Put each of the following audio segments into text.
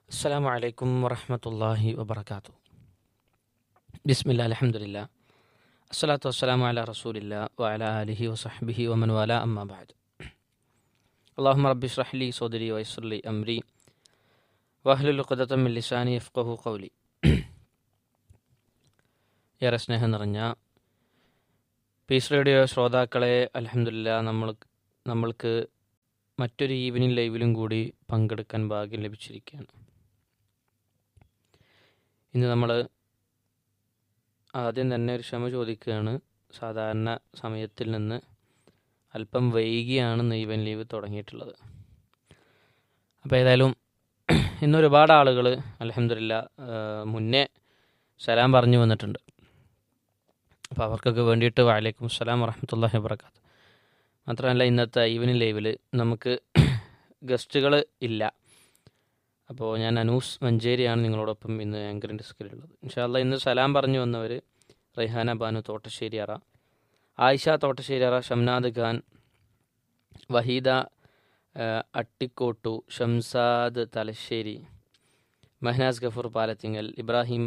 السلام عليكم ورحمة الله وبركاته بسم الله الحمد لله الصلاة والسلام على رسول الله وعلى آله وصحبه ومن والاه أما بعد اللهم رب اشرح لي صدري ويسر لي أمري واحلل عقدة من لساني يفقه قولي ഏറെ സ്നേഹം നിറഞ്ഞ പീസ് റേഡിയോ ശ്രോതാക്കളെ അലഹമില്ല നമ്മൾ നമ്മൾക്ക് മറ്റൊരു ഈവനിങ് ലൈവിലും കൂടി പങ്കെടുക്കാൻ ഭാഗ്യം ലഭിച്ചിരിക്കുകയാണ് ഇന്ന് നമ്മൾ ആദ്യം തന്നെ ഒരു ക്ഷമ ചോദിക്കുകയാണ് സാധാരണ സമയത്തിൽ നിന്ന് അല്പം വൈകിയാണ് ഇന്ന് ഈവൻ ലീവ് തുടങ്ങിയിട്ടുള്ളത് അപ്പോൾ ഏതായാലും ഇന്ന് ഒരുപാട് ആളുകൾ അലഹമില്ല മുന്നേ സലാം പറഞ്ഞു വന്നിട്ടുണ്ട് അപ്പോൾ അവർക്കൊക്കെ വേണ്ടിയിട്ട് വാലേക്കും അസ്സലാം വറഹമത്തല്ലാഹി വബർക്കാത്ത് മാത്രമല്ല ഇന്നത്തെ ഈവനിങ് ലൈവിൽ നമുക്ക് ഗസ്റ്റുകൾ ഇല്ല അപ്പോൾ ഞാൻ അനൂസ് മഞ്ചേരിയാണ് നിങ്ങളോടൊപ്പം ഇന്ന് ആങ്കറിൻ്റെ സ്കിലുള്ളത് ഇൻഷാല്ല ഇന്ന് സലാം പറഞ്ഞു വന്നവർ റൈഹാന ബാനു തോട്ടശ്ശേരിയറ ആയിഷ തോട്ടശ്ശേരിയറ ഷംനാദ് ഖാൻ വഹീദ അട്ടിക്കോട്ടു ഷംസാദ് തലശ്ശേരി മഹനാസ് ഗഫൂർ പാലത്തിങ്ങൽ ഇബ്രാഹിം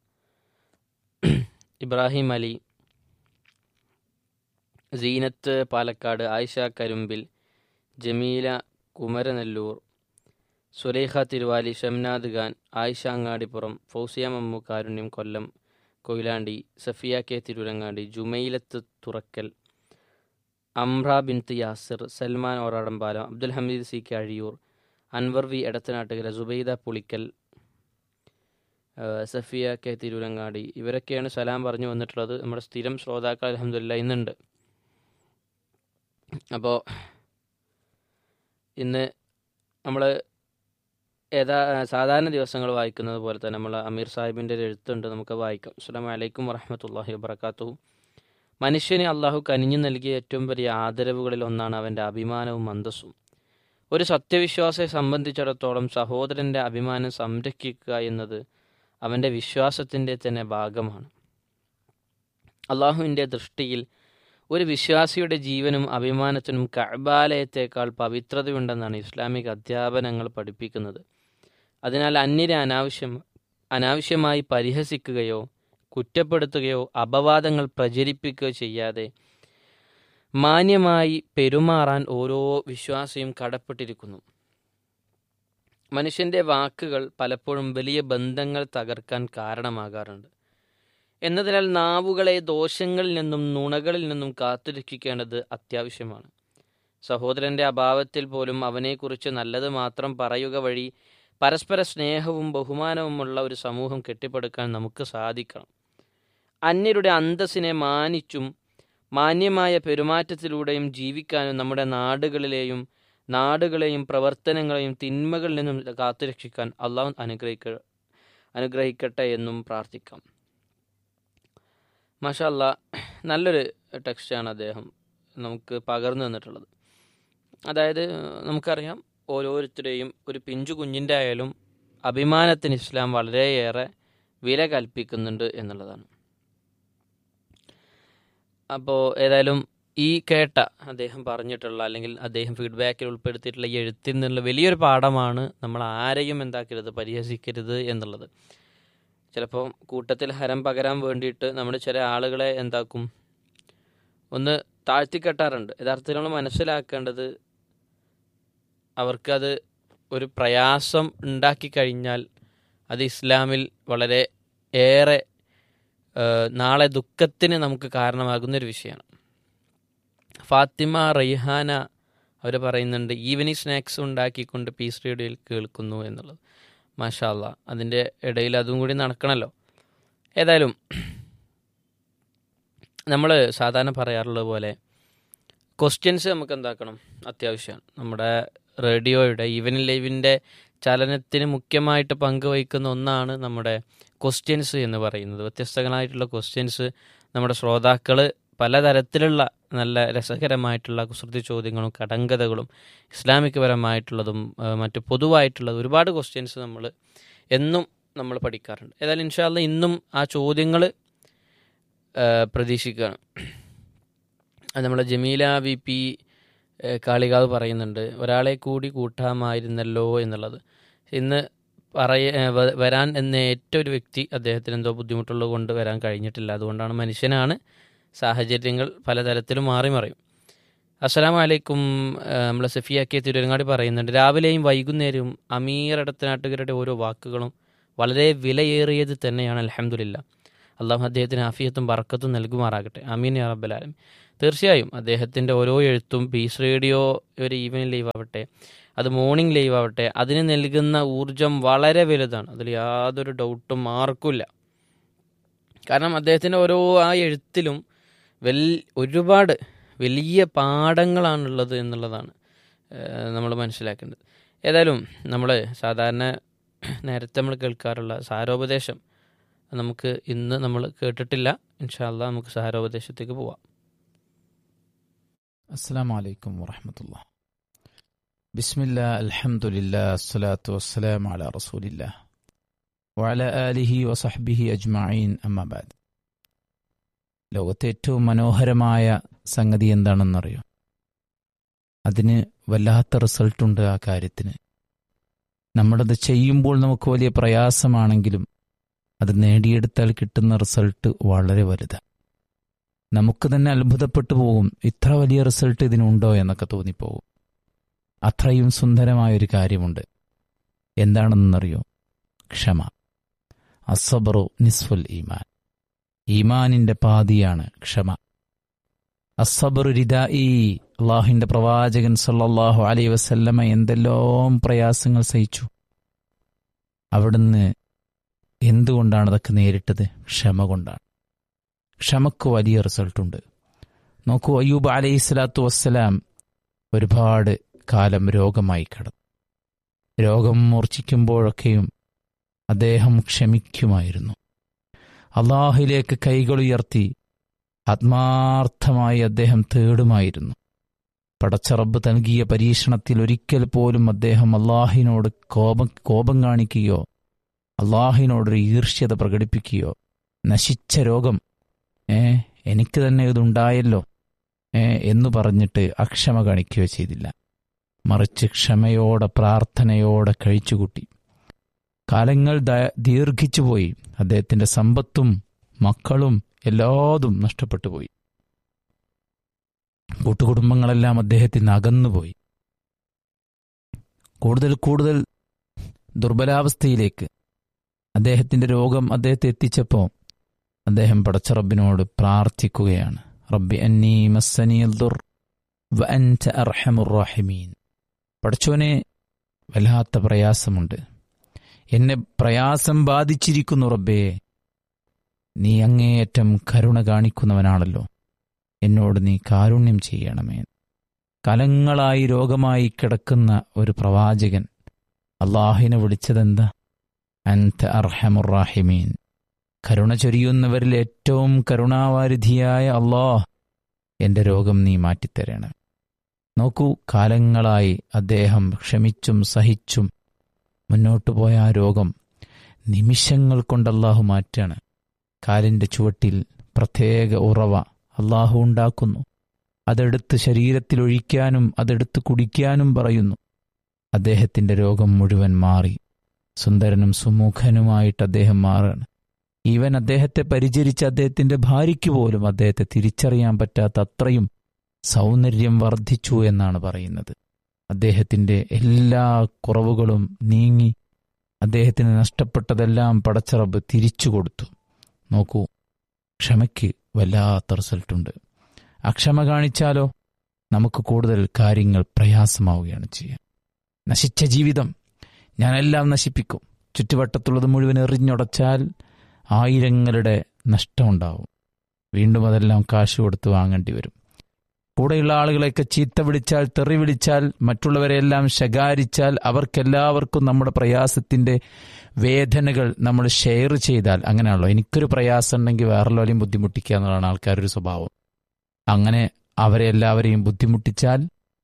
ഇബ്രാഹിം അലി സീനത്ത് പാലക്കാട് ആയിഷ കരുമ്പിൽ ജമീല കുമരനെല്ലൂർ സുരേഖ തിരുവാലി ഷംനാദ് ഖാൻ ആയിഷ അങ്ങാടിപ്പുറം ഫൗസിയ മമ്മു കാരുണ്യം കൊല്ലം കൊയിലാണ്ടി സഫിയ കെ തിരുരങ്ങാടി ജുമൈലത്ത് തുറക്കൽ അമ്ര ബിൻത്ത് Yasir Salman Oradampalam Abdul Hameed C K Azhiyur Anwar V Edathanattukara Subaida Pulikkal Safiya K Tirurangadi ഇവരൊക്കെയാണ് സലാം പറഞ്ഞു വന്നിട്ടുള്ളത് നമ്മുടെ സ്ഥിരം ശ്രോതാക്കൾ അലഹമില്ല ഇന്നുണ്ട് അപ്പോൾ ഇന്ന് നമ്മൾ ഏതാ സാധാരണ ദിവസങ്ങൾ വായിക്കുന്നത് പോലെ തന്നെ നമ്മൾ അമീർ സാഹിബിൻ്റെ ഒരു എഴുത്തുണ്ട് നമുക്ക് വായിക്കാം അസ്സാം വലൈക്കും വറഹമത്തല്ലാഹി വബർക്കാത്തു മനുഷ്യന് അള്ളാഹു കനിഞ്ഞു നൽകിയ ഏറ്റവും വലിയ ആദരവുകളിൽ ഒന്നാണ് അവൻ്റെ അഭിമാനവും അന്തസ്സും ഒരു സത്യവിശ്വാസിയെ സംബന്ധിച്ചിടത്തോളം സഹോദരൻ്റെ അഭിമാനം സംരക്ഷിക്കുക എന്നത് അവൻ്റെ വിശ്വാസത്തിൻ്റെ തന്നെ ഭാഗമാണ് അള്ളാഹുവിൻ്റെ ദൃഷ്ടിയിൽ ഒരു വിശ്വാസിയുടെ ജീവനും അഭിമാനത്തിനും കഅബാലയത്തേക്കാൾ പവിത്രതയുണ്ടെന്നാണ് ഇസ്ലാമിക അധ്യാപനങ്ങൾ പഠിപ്പിക്കുന്നത് അതിനാൽ അന്യരെ അനാവശ്യം അനാവശ്യമായി പരിഹസിക്കുകയോ കുറ്റപ്പെടുത്തുകയോ അപവാദങ്ങൾ പ്രചരിപ്പിക്കുകയോ ചെയ്യാതെ മാന്യമായി പെരുമാറാൻ ഓരോ വിശ്വാസിയും കടപ്പെട്ടിരിക്കുന്നു മനുഷ്യൻ്റെ വാക്കുകൾ പലപ്പോഴും വലിയ ബന്ധങ്ങൾ തകർക്കാൻ കാരണമാകാറുണ്ട് എന്നതിനാൽ നാവുകളെ ദോഷങ്ങളിൽ നിന്നും നുണകളിൽ നിന്നും കാത്തുരക്ഷിക്കേണ്ടത് അത്യാവശ്യമാണ് സഹോദരൻ്റെ അഭാവത്തിൽ പോലും അവനെക്കുറിച്ച് നല്ലത് മാത്രം പറയുക വഴി പരസ്പര സ്നേഹവും ബഹുമാനവുമുള്ള ഒരു സമൂഹം കെട്ടിപ്പടുക്കാൻ നമുക്ക് സാധിക്കണം അന്യരുടെ അന്തസ്സിനെ മാനിച്ചും മാന്യമായ പെരുമാറ്റത്തിലൂടെയും ജീവിക്കാനും നമ്മുടെ നാടുകളിലെയും നാടുകളെയും പ്രവർത്തനങ്ങളെയും തിന്മകളിൽ നിന്നും കാത്തുരക്ഷിക്കാൻ അള്ളാഹു അനുഗ്രഹിക്ക അനുഗ്രഹിക്കട്ടെ എന്നും പ്രാർത്ഥിക്കാം മാഷല്ല നല്ലൊരു ടെക്സ്റ്റാണ് അദ്ദേഹം നമുക്ക് പകർന്നു തന്നിട്ടുള്ളത് അതായത് നമുക്കറിയാം ഓരോരുത്തരെയും ഒരു പിഞ്ചു കുഞ്ഞിൻ്റെ ആയാലും അഭിമാനത്തിന് ഇസ്ലാം വളരെയേറെ വില കൽപ്പിക്കുന്നുണ്ട് എന്നുള്ളതാണ് അപ്പോൾ ഏതായാലും ഈ കേട്ട അദ്ദേഹം പറഞ്ഞിട്ടുള്ള അല്ലെങ്കിൽ അദ്ദേഹം ഫീഡ്ബാക്കിൽ ഉൾപ്പെടുത്തിയിട്ടുള്ള ഈ എഴുത്തിൽ നിന്നുള്ള വലിയൊരു പാഠമാണ് നമ്മൾ ആരെയും എന്താക്കരുത് പരിഹസിക്കരുത് എന്നുള്ളത് ചിലപ്പോൾ കൂട്ടത്തിൽ ഹരം പകരാൻ വേണ്ടിയിട്ട് നമ്മുടെ ചില ആളുകളെ എന്താക്കും ഒന്ന് താഴ്ത്തിക്കെട്ടാറുണ്ട് യഥാർത്ഥത്തിൽ നമ്മൾ മനസ്സിലാക്കേണ്ടത് അവർക്കത് ഒരു പ്രയാസം ഉണ്ടാക്കി കഴിഞ്ഞാൽ അത് ഇസ്ലാമിൽ വളരെ ഏറെ നാളെ ദുഃഖത്തിന് നമുക്ക് കാരണമാകുന്ന ഒരു വിഷയമാണ് ഫാത്തിമ റൈഹാന അവർ പറയുന്നുണ്ട് ഈവനിങ് സ്നാക്സ് ഉണ്ടാക്കിക്കൊണ്ട് പീസ് റേഡിയോയിൽ കേൾക്കുന്നു എന്നുള്ളത് മാഷാല്ല അതിൻ്റെ ഇടയിൽ അതും കൂടി നടക്കണമല്ലോ ഏതായാലും നമ്മൾ സാധാരണ പറയാറുള്ളത് പോലെ ക്വസ്റ്റ്യൻസ് നമുക്ക് എന്താക്കണം അത്യാവശ്യമാണ് നമ്മുടെ റേഡിയോയുടെ ഈവനിങ് ലൈവിൻ്റെ ചലനത്തിന് മുഖ്യമായിട്ട് പങ്കുവഹിക്കുന്ന ഒന്നാണ് നമ്മുടെ ക്വസ്റ്റ്യൻസ് എന്ന് പറയുന്നത് വ്യത്യസ്തങ്ങളായിട്ടുള്ള ക്വസ്റ്റ്യൻസ് നമ്മുടെ ശ്രോതാക്കൾ പലതരത്തിലുള്ള നല്ല രസകരമായിട്ടുള്ള കുസൃതി ചോദ്യങ്ങളും കടങ്കഥകളും ഇസ്ലാമികപരമായിട്ടുള്ളതും മറ്റു പൊതുവായിട്ടുള്ളതും ഒരുപാട് ക്വസ്റ്റ്യൻസ് നമ്മൾ എന്നും നമ്മൾ പഠിക്കാറുണ്ട് ഏതായാലും ഇൻഷാല്ല ഇന്നും ആ ചോദ്യങ്ങൾ പ്രതീക്ഷിക്കുകയാണ് അത് നമ്മളെ ജമീല വി പി കാളികാവ് പറയുന്നുണ്ട് ഒരാളെ കൂടി കൂട്ടാമായിരുന്നല്ലോ എന്നുള്ളത് ഇന്ന് പറയ ഏ, വ- വരാൻ എന്ന ഏറ്റവും ഒരു വ്യക്തി അദ്ദേഹത്തിന് എന്തോ ബുദ്ധിമുട്ടുള്ളത് കൊണ്ട് വരാൻ കഴിഞ്ഞിട്ടില്ല അതുകൊണ്ടാണ് മനുഷ്യനാണ് സാഹചര്യങ്ങൾ പലതരത്തിലും മാറി മറിയും അസ്സലാമു അലൈക്കും നമ്മളെ സഫിയാക്കിയ തിരുവരങ്ങാടി പറയുന്നുണ്ട് രാവിലെയും വൈകുന്നേരവും അമീർ ഇടത്തനാട്ടുകാരുടെ ഓരോ വാക്കുകളും വളരെ വിലയേറിയത് തന്നെയാണ് അലഹമുല്ല അള്ളാഹു അദ്ദേഹത്തിന് ആഫിയത്തും ബർക്കത്തും നൽകുമാറാകട്ടെ അമീൻ യാ റബ്ബലാലും തീർച്ചയായും അദ്ദേഹത്തിൻ്റെ ഓരോ എഴുത്തും പീസ് റേഡിയോ ഒരു ഈവനിങ് ലൈവ് ആവട്ടെ അത് മോർണിംഗ് ലൈവ് ആവട്ടെ അതിന് നൽകുന്ന ഊർജം വളരെ വലുതാണ് അതിൽ യാതൊരു ഡൗട്ടും ആർക്കുമില്ല കാരണം അദ്ദേഹത്തിൻ്റെ ഓരോ ആ എഴുത്തിലും വെൽ ഒരുപാട് വലിയ പാഠങ്ങളാണുള്ളത് എന്നുള്ളതാണ് നമ്മൾ മനസ്സിലാക്കേണ്ടത് ഏതായാലും നമ്മൾ സാധാരണ നേരത്തെ നമ്മൾ കേൾക്കാറുള്ള സാരോപദേശം നമുക്ക് ഇന്ന് നമ്മൾ കേട്ടിട്ടില്ല ഇൻഷാല്ല നമുക്ക് സാരോപദേശത്തേക്ക് പോവാം السلام عليكم ورحمة الله بسم الله الحمد لله الصلاة والسلام على رسول الله وعلى آله وصحبه أجمعين أما بعد ലോകത്തെ ഏറ്റവും മനോഹരമായ സംഗതി എന്താണെന്നറിയോ അതിന് വല്ലാത്ത റിസൾട്ടുണ്ട് ആ കാര്യത്തിന് നമ്മളത് ചെയ്യുമ്പോൾ നമുക്ക് വലിയ പ്രയാസമാണെങ്കിലും അത് നേടിയെടുത്താൽ കിട്ടുന്ന റിസൾട്ട് വളരെ വലുതാണ് നമുക്ക് തന്നെ അത്ഭുതപ്പെട്ടു പോകും ഇത്ര വലിയ റിസൾട്ട് ഇതിനുണ്ടോ എന്നൊക്കെ തോന്നിപ്പോകും അത്രയും സുന്ദരമായ ഒരു കാര്യമുണ്ട് എന്താണെന്നറിയോ ക്ഷമ അസബറു നിസ്ഫുൽ ഈമാൻ ഈമാനിന്റെ പാതിയാണ് ക്ഷമ അസബറു റിദായി അള്ളാഹുവിന്റെ പ്രവാചകൻ സല്ലല്ലാഹു അലൈ വസല്ലമ എന്തെല്ലാം പ്രയാസങ്ങൾ സഹിച്ചു അവിടുന്ന് എന്തുകൊണ്ടാണ് അതൊക്കെ നേരിട്ടത് ക്ഷമ കൊണ്ടാണ് ക്ഷമക്ക് വലിയ റിസൾട്ടുണ്ട് നോക്കൂ അയ്യൂബ് അലൈഹി സ്വലാത്തു വസ്സലാം ഒരുപാട് കാലം രോഗമായി കിടന്നു രോഗം മൂർച്ഛിക്കുമ്പോഴൊക്കെയും അദ്ദേഹം ക്ഷമിക്കുമായിരുന്നു അള്ളാഹിലേക്ക് കൈകളുയർത്തി ആത്മാർത്ഥമായി അദ്ദേഹം തേടുമായിരുന്നു പടച്ചറബ് നൽകിയ പരീക്ഷണത്തിൽ ഒരിക്കൽ പോലും അദ്ദേഹം അള്ളാഹിനോട് കോപം കോപം കാണിക്കുകയോ അള്ളാഹിനോടൊരു ഈർഷ്യത പ്രകടിപ്പിക്കുകയോ നശിച്ച രോഗം ഏ എനിക്ക് തന്നെ ഇതുണ്ടായല്ലോ ഏ എന്ന് പറഞ്ഞിട്ട് അക്ഷമ കാണിക്കുകയോ ചെയ്തില്ല മറിച്ച് ക്ഷമയോടെ പ്രാർത്ഥനയോടെ കഴിച്ചുകൂട്ടി കാലങ്ങൾ ദ- ദീർഘിച്ചുപോയി അദ്ദേഹത്തിന്റെ സമ്പത്തും മക്കളും എല്ലാതും നഷ്ടപ്പെട്ടു പോയി കൂട്ടുകുടുംബങ്ങളെല്ലാം അദ്ദേഹത്തിന് അകന്നുപോയി കൂടുതൽ കൂടുതൽ ദുർബലാവസ്ഥയിലേക്ക് അദ്ദേഹത്തിന്റെ രോഗം അദ്ദേഹത്തെ എത്തിച്ചപ്പോൾ അദ്ദേഹം പടച്ച റബ്ബിനോട് പ്രാർത്ഥിക്കുകയാണ് റബ്ബി അന്നീ മസ്സനിയൽ ദുർ വ അൻത അർഹമുർ റാഹിമീൻ പടച്ചോനെ വല്ലാത്ത പ്രയാസമുണ്ട് എന്നെ പ്രയാസം ബാധിച്ചിരിക്കുന്നു റബ്ബേ നീ അങ്ങേയറ്റം കരുണ കാണിക്കുന്നവനാണല്ലോ എന്നോട് നീ കാരുണ്യം ചെയ്യണമേ കലങ്ങളായി രോഗമായി കിടക്കുന്ന ഒരു പ്രവാചകൻ അള്ളാഹിനെ വിളിച്ചതെന്താ അൻത അർഹമുറാഹിമീൻ കരുണ ചൊരിയുന്നവരിൽ ഏറ്റവും കരുണാവാരിധിയായ അള്ളാഹ് എന്റെ രോഗം നീ മാറ്റിത്തരണം നോക്കൂ കാലങ്ങളായി അദ്ദേഹം ക്ഷമിച്ചും സഹിച്ചും മുന്നോട്ടു പോയ ആ രോഗം നിമിഷങ്ങൾ കൊണ്ട് അള്ളാഹു മാറ്റാണ് കാലിന്റെ ചുവട്ടിൽ പ്രത്യേക ഉറവ അള്ളാഹു ഉണ്ടാക്കുന്നു അതെടുത്ത് ശരീരത്തിൽ ഒഴിക്കാനും അതെടുത്ത് കുടിക്കാനും പറയുന്നു അദ്ദേഹത്തിന്റെ രോഗം മുഴുവൻ മാറി സുന്ദരനും സുമുഖനുമായിട്ട് അദ്ദേഹം മാറാണ് ഈവൻ അദ്ദേഹത്തെ പരിചരിച്ച അദ്ദേഹത്തിന്റെ ഭാര്യയ്ക്ക് പോലും അദ്ദേഹത്തെ തിരിച്ചറിയാൻ പറ്റാത്ത അത്രയും സൗന്ദര്യം വർദ്ധിച്ചു എന്നാണ് പറയുന്നത് അദ്ദേഹത്തിന്റെ എല്ലാ കുറവുകളും നീങ്ങി അദ്ദേഹത്തിന് നഷ്ടപ്പെട്ടതെല്ലാം പടച്ചറബ് തിരിച്ചു കൊടുത്തു നോക്കൂ ക്ഷമയ്ക്ക് വല്ലാത്ത റിസൾട്ടുണ്ട് അക്ഷമ കാണിച്ചാലോ നമുക്ക് കൂടുതൽ കാര്യങ്ങൾ പ്രയാസമാവുകയാണ് ചെയ്യുക നശിച്ച ജീവിതം ഞാനെല്ലാം നശിപ്പിക്കും ചുറ്റുവട്ടത്തുള്ളത് മുഴുവൻ എറിഞ്ഞുടച്ചാൽ ആയിരങ്ങളുടെ നഷ്ടമുണ്ടാവും വീണ്ടും അതെല്ലാം കാശ് കൊടുത്ത് വാങ്ങേണ്ടി വരും കൂടെയുള്ള ആളുകളെയൊക്കെ ചീത്ത വിളിച്ചാൽ തെറി വിളിച്ചാൽ മറ്റുള്ളവരെല്ലാം ശകാരിച്ചാൽ അവർക്കെല്ലാവർക്കും നമ്മുടെ പ്രയാസത്തിന്റെ വേദനകൾ നമ്മൾ ഷെയർ ചെയ്താൽ അങ്ങനെയാണല്ലോ എനിക്കൊരു പ്രയാസം ഉണ്ടെങ്കിൽ വേറെല്ലാവരെയും ബുദ്ധിമുട്ടിക്കുക എന്നുള്ളതാണ് ആൾക്കാരുടെ സ്വഭാവം അങ്ങനെ അവരെ എല്ലാവരെയും ബുദ്ധിമുട്ടിച്ചാൽ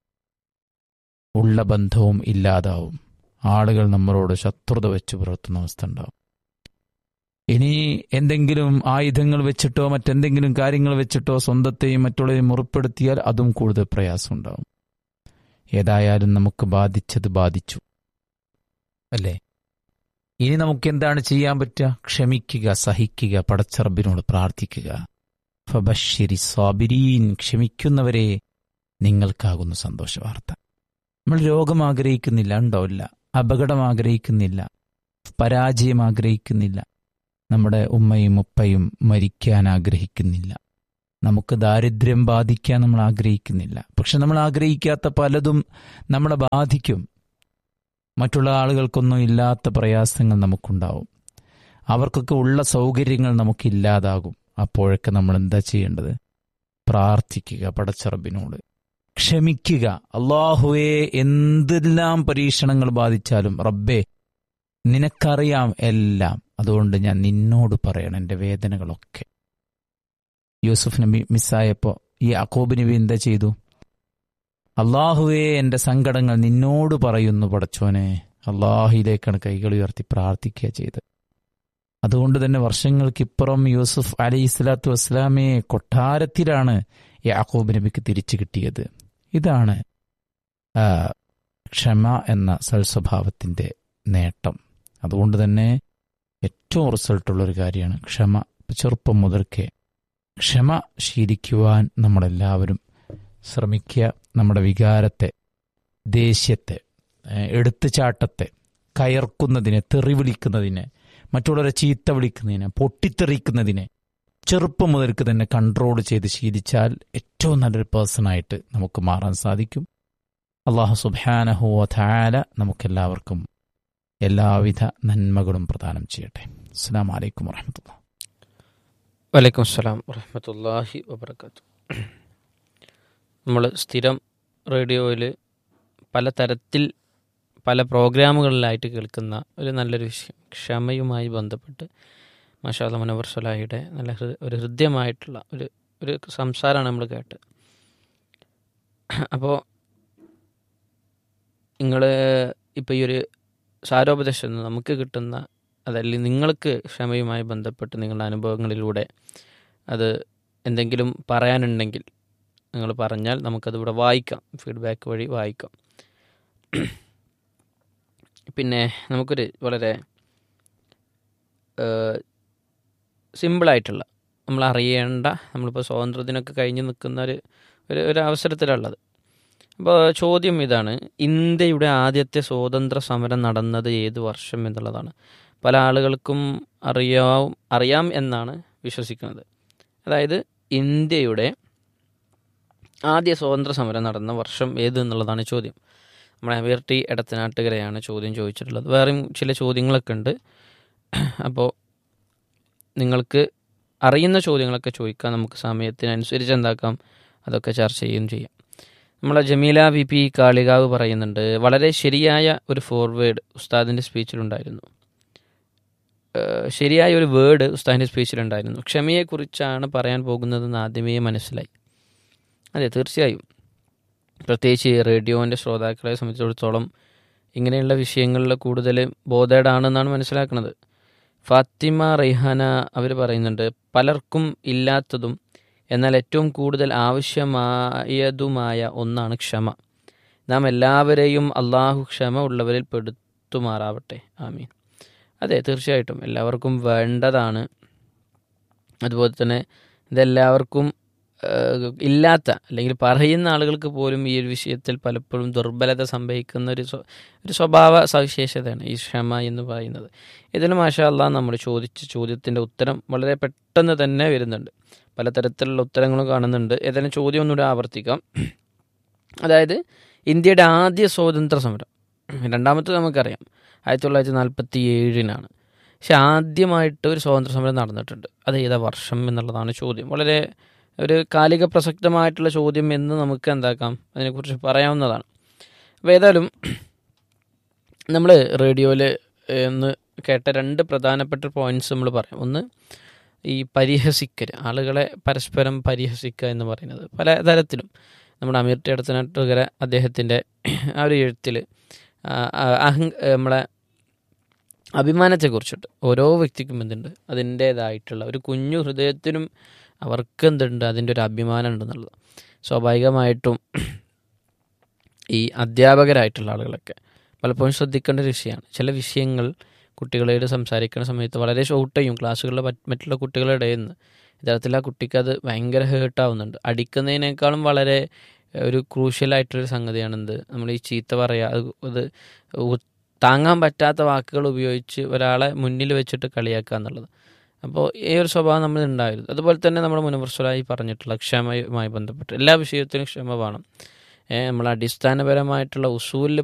ഉള്ള ബന്ധവും ഇല്ലാതാവും ആളുകൾ നമ്മളോട് ശത്രുത വെച്ച് പുലർത്തുന്ന അവസ്ഥ ഉണ്ടാവും ഇനി എന്തെങ്കിലും ആയുധങ്ങൾ വെച്ചിട്ടോ മറ്റെന്തെങ്കിലും കാര്യങ്ങൾ വെച്ചിട്ടോ സ്വന്തത്തെയും മറ്റുള്ളവരെയും മുറിപ്പെടുത്തിയാൽ അതും കൂടുതൽ പ്രയാസം ഉണ്ടാവും ഏതായാലും നമുക്ക് ബാധിച്ചത് ബാധിച്ചു അല്ലേ ഇനി നമുക്ക് എന്താണ് ചെയ്യാൻ പറ്റുക ക്ഷമിക്കുക സഹിക്കുക പടച്ചറബിനോട് പ്രാർത്ഥിക്കുക ഫബശ്ശിരി സ്വാബിരീൻ ക്ഷമിക്കുന്നവരെ നിങ്ങൾക്കാകുന്നു സന്തോഷ വാർത്ത നമ്മൾ രോഗം ആഗ്രഹിക്കുന്നില്ല ഉണ്ടോ ഇല്ല അപകടം ആഗ്രഹിക്കുന്നില്ല പരാജയം ആഗ്രഹിക്കുന്നില്ല നമ്മുടെ ഉമ്മയും ഉപ്പയും മരിക്കാൻ ആഗ്രഹിക്കുന്നില്ല നമുക്ക് ദാരിദ്ര്യം ബാധിക്കാൻ നമ്മൾ ആഗ്രഹിക്കുന്നില്ല പക്ഷെ നമ്മൾ ആഗ്രഹിക്കാത്ത പലതും നമ്മളെ ബാധിക്കും മറ്റുള്ള ആളുകൾക്കൊന്നും ഇല്ലാത്ത പ്രയാസങ്ങൾ നമുക്കുണ്ടാവും അവർക്കൊക്കെ ഉള്ള സൗകര്യങ്ങൾ നമുക്കില്ലാതാകും അപ്പോഴൊക്കെ നമ്മൾ എന്താ ചെയ്യേണ്ടത് പ്രാർത്ഥിക്കുക പടച്ചറബിനോട് ക്ഷമിക്കുക അള്ളാഹുവെ എന്തെല്ലാം പരീക്ഷണങ്ങൾ ബാധിച്ചാലും റബ്ബേ നിനക്കറിയാം എല്ലാം അതുകൊണ്ട് ഞാൻ നിന്നോട് പറയണം എൻ്റെ വേദനകളൊക്കെ യൂസുഫ് നബി മിസ്സായപ്പോൾ ഈ അക്കോബ് നബി എന്താ ചെയ്തു അള്ളാഹുവേ എൻ്റെ സങ്കടങ്ങൾ നിന്നോട് പറയുന്നു പടച്ചോനെ അള്ളാഹുയിലേക്കാണ് കൈകൾ ഉയർത്തി പ്രാർത്ഥിക്കുക ചെയ്ത് അതുകൊണ്ട് തന്നെ വർഷങ്ങൾക്കിപ്പുറം യൂസുഫ് അലി ഇസ്ലാത്തു വസ്ലാമയെ കൊട്ടാരത്തിലാണ് യാക്കൂബ് നബിക്ക് തിരിച്ചു കിട്ടിയത് ഇതാണ് ആ, ക്ഷമ എന്ന സൽസ്വഭാവത്തിൻ്റെ നേട്ടം അതുകൊണ്ട് തന്നെ ഏറ്റവും റിസൾട്ടുള്ള ഒരു കാര്യമാണ് ക്ഷമ ഇപ്പൊ ചെറുപ്പം മുതൽക്കേ ക്ഷമ ശീലിക്കുവാൻ നമ്മളെല്ലാവരും ശ്രമിക്കുക നമ്മുടെ വികാരത്തെ ദേഷ്യത്തെ ഏഹ്, എടുത്തുചാട്ടത്തെ കയർക്കുന്നതിനെ തെറി വിളിക്കുന്നതിനെ മറ്റുള്ളവരെ ചീത്ത വിളിക്കുന്നതിനെ പൊട്ടിത്തെറിക്കുന്നതിനെ ചെറുപ്പം മുതൽക്ക് തന്നെ കൺട്രോൾ ചെയ്ത് ശീലിച്ചാൽ ഏറ്റവും നല്ലൊരു പേഴ്സണായിട്ട് നമുക്ക് മാറാൻ സാധിക്കും അള്ളാഹു സുബാനഹുവ ധാല നമുക്കെല്ലാവർക്കും എല്ലാവിധ നന്മകളും പ്രദാനം ചെയ്യട്ടെ അസ്സാം വലൈക്കും വാഹമത്തുള്ള വലൈക്കും അസ്സലാം വറഹമത്തല്ലാഹി വബർക്കാത്തു നമ്മൾ സ്ഥിരം റേഡിയോയിൽ പല തരത്തിൽ പല പ്രോഗ്രാമുകളിലായിട്ട് കേൾക്കുന്ന ഒരു നല്ലൊരു വിഷയം ക്ഷമയുമായി ബന്ധപ്പെട്ട് മാഷാദ മുനവർ സലാഹിയുടെ നല്ല ഹൃ ഒരു ഹൃദ്യമായിട്ടുള്ള ഒരു ഒരു സംസാരമാണ് നമ്മൾ കേട്ടത് അപ്പോൾ നിങ്ങൾ ഇപ്പോൾ ഈ ഒരു സാരോപദേശം നമുക്ക് കിട്ടുന്ന അതല്ലെങ്കിൽ നിങ്ങൾക്ക് ക്ഷമയുമായി ബന്ധപ്പെട്ട് നിങ്ങളുടെ അനുഭവങ്ങളിലൂടെ അത് എന്തെങ്കിലും പറയാനുണ്ടെങ്കിൽ നിങ്ങൾ പറഞ്ഞാൽ നമുക്കതിവിടെ വായിക്കാം ഫീഡ്ബാക്ക് വഴി വായിക്കാം പിന്നെ നമുക്കൊരു വളരെ സിമ്പിളായിട്ടുള്ള നമ്മൾ അറിയേണ്ട നമ്മളിപ്പോൾ സ്വാതന്ത്ര്യത്തിനൊക്കെ കഴിഞ്ഞ് നിൽക്കുന്ന ഒരു ഒരു ഒരു അവസരത്തിലുള്ളത് അപ്പോൾ ചോദ്യം ഇതാണ് ഇന്ത്യയുടെ ആദ്യത്തെ സ്വാതന്ത്ര്യ സമരം നടന്നത് ഏത് വർഷം എന്നുള്ളതാണ് പല ആളുകൾക്കും അറിയാം അറിയാം എന്നാണ് വിശ്വസിക്കുന്നത് അതായത് ഇന്ത്യയുടെ ആദ്യ സ്വാതന്ത്ര്യ സമരം നടന്ന വർഷം ഏത് എന്നുള്ളതാണ് ചോദ്യം നമ്മുടെ അമീർ ടി എടത്തനാട്ടുകരയാണ് ചോദ്യം ചോദിച്ചിട്ടുള്ളത് വേറെയും ചില ചോദ്യങ്ങളൊക്കെ ഉണ്ട് അപ്പോൾ നിങ്ങൾക്ക് അറിയുന്ന ചോദ്യങ്ങളൊക്കെ ചോദിക്കാം നമുക്ക് സമയത്തിനനുസരിച്ച് എന്താക്കാം അതൊക്കെ ചർച്ച ചെയ്യുകയും ചെയ്യാം നമ്മളെ ജമീല വി പി കാളികാവ് പറയുന്നുണ്ട് വളരെ ശരിയായ ഒരു ഫോർവേഡ് ഉസ്താദിൻ്റെ സ്പീച്ചിലുണ്ടായിരുന്നു ഏഹ് ശരിയായ ഒരു വേർഡ് ഉസ്താദിൻ്റെ സ്പീച്ചിലുണ്ടായിരുന്നു ക്ഷമയെക്കുറിച്ചാണ് പറയാൻ പോകുന്നതെന്ന് ആദ്യമേ മനസ്സിലായി അതെ തീർച്ചയായും പ്രത്യേകിച്ച് റേഡിയോൻ്റെ ശ്രോതാക്കളെ സംബന്ധിച്ചിടത്തോളം ഇങ്ങനെയുള്ള വിഷയങ്ങളിൽ കൂടുതൽ ബോധേഡാണെന്നാണ് മനസ്സിലാക്കുന്നത് ഫാത്തിമ റൈഹാന അവർ പറയുന്നുണ്ട് പലർക്കും ഇല്ലാത്തതും എന്നാൽ ഏറ്റവും കൂടുതൽ ആവശ്യമായതുമായ ഒന്നാണ് ക്ഷമ നാം എല്ലാവരെയും അള്ളാഹു ക്ഷമ ഉള്ളവരിൽ പെടുത്തുമാറാവട്ടെ ആമീൻ അതെ തീർച്ചയായിട്ടും എല്ലാവർക്കും വേണ്ടതാണ് അതുപോലെ തന്നെ ഇതെല്ലാവർക്കും ഏഹ്, ഇല്ലാത്ത അല്ലെങ്കിൽ പറയുന്ന ആളുകൾക്ക് പോലും ഈ ഒരു വിഷയത്തിൽ പലപ്പോഴും ദുർബലത സംഭവിക്കുന്ന ഒരു സ്വ- ഒരു സ്വഭാവ സവിശേഷതയാണ് ഈ ക്ഷമ എന്ന് പറയുന്നത് ഇതിന് മാഷാ അല്ലാ നമ്മൾ ചോദിച്ച ചോദ്യത്തിൻ്റെ ഉത്തരം വളരെ പെട്ടെന്ന് തന്നെ വരുന്നുണ്ട് പലതരത്തിലുള്ള ഉത്തരങ്ങളും കാണുന്നുണ്ട് ഏതായാലും ചോദ്യം ഒന്നുകൂടെ ആവർത്തിക്കാം അതായത് ഇന്ത്യയുടെ ആദ്യ സ്വാതന്ത്ര്യ സമരം രണ്ടാമത്തെ നമുക്കറിയാം ആയിരത്തി തൊള്ളായിരത്തി നാൽപ്പത്തി ഏഴിനാണ് പക്ഷെ ആദ്യമായിട്ട് ഒരു സ്വാതന്ത്ര്യ സമരം നടന്നിട്ടുണ്ട് അത് ഏതാ വർഷം എന്നുള്ളതാണ് ചോദ്യം വളരെ ഒരു കാലിക പ്രസക്തമായിട്ടുള്ള ചോദ്യം എന്ന് നമുക്ക് എന്താക്കാം അതിനെക്കുറിച്ച് പറയാവുന്നതാണ് അപ്പോൾ ഏതായാലും നമ്മൾ റേഡിയോയിൽ ഒന്ന് കേട്ട രണ്ട് പ്രധാനപ്പെട്ട പോയിന്റ്സ് നമ്മൾ പറയാം ഒന്ന് ഈ പരിഹസിക്കൽ ആളുകളെ പരസ്പരം പരിഹസിക്കുക എന്ന് പറയുന്നത് പല തരത്തിലും നമ്മുടെ അമീർ ടി അടുത്തനാട്ടുകര അദ്ദേഹത്തിൻ്റെ ആ ഒരു എഴുത്തിൽ അഹം നമ്മളെ അഭിമാനത്തെക്കുറിച്ചിട്ട് ഓരോ വ്യക്തിക്കും എന്തുണ്ട് അതിൻ്റേതായിട്ടുള്ള ഒരു കുഞ്ഞു ഹൃദയത്തിനും അവർക്ക് എന്തുണ്ട് അതിൻ്റെ ഒരു അഭിമാനം ഉണ്ടെന്നുള്ളത് സ്വാഭാവികമായിട്ടും ഈ അധ്യാപകരായിട്ടുള്ള ആളുകളൊക്കെ പലപ്പോഴും ശ്രദ്ധിക്കേണ്ട ഒരു വിഷയമാണ് ചില വിഷയങ്ങൾ കുട്ടികളോട് സംസാരിക്കുന്ന സമയത്ത് വളരെ ഷോർട്ട് ചെയ്യും ക്ലാസ്സുകളിൽ മറ്റുള്ള കുട്ടികളുടെ ഇടയിൽ നിന്ന് ഇത്തരത്തിൽ ആ കുട്ടിക്ക് അത് ഭയങ്കര ഹേർട്ടാവുന്നുണ്ട് അടിക്കുന്നതിനേക്കാളും വളരെ ഒരു ക്രൂഷ്യലായിട്ടൊരു സംഗതിയാണ് എന്ത് നമ്മൾ ഈ ചീത്ത പറയുക അത് അത് ഉ- താങ്ങാൻ പറ്റാത്ത വാക്കുകൾ ഉപയോഗിച്ച് ഒരാളെ മുന്നിൽ വെച്ചിട്ട് കളിയാക്കുക എന്നുള്ളത് അപ്പോൾ ഈ ഒരു സ്വഭാവം നമ്മൾ ഉണ്ടായിരുന്നു അതുപോലെ തന്നെ നമ്മുടെ മുനവർഷലായി പറഞ്ഞിട്ടുള്ള ക്ഷമയുമായി ബന്ധപ്പെട്ട് എല്ലാ വിഷയത്തിലും ക്ഷമ വേണം ഏ, നമ്മൾ അടിസ്ഥാനപരമായിട്ടുള്ള ഉസൂലിൽ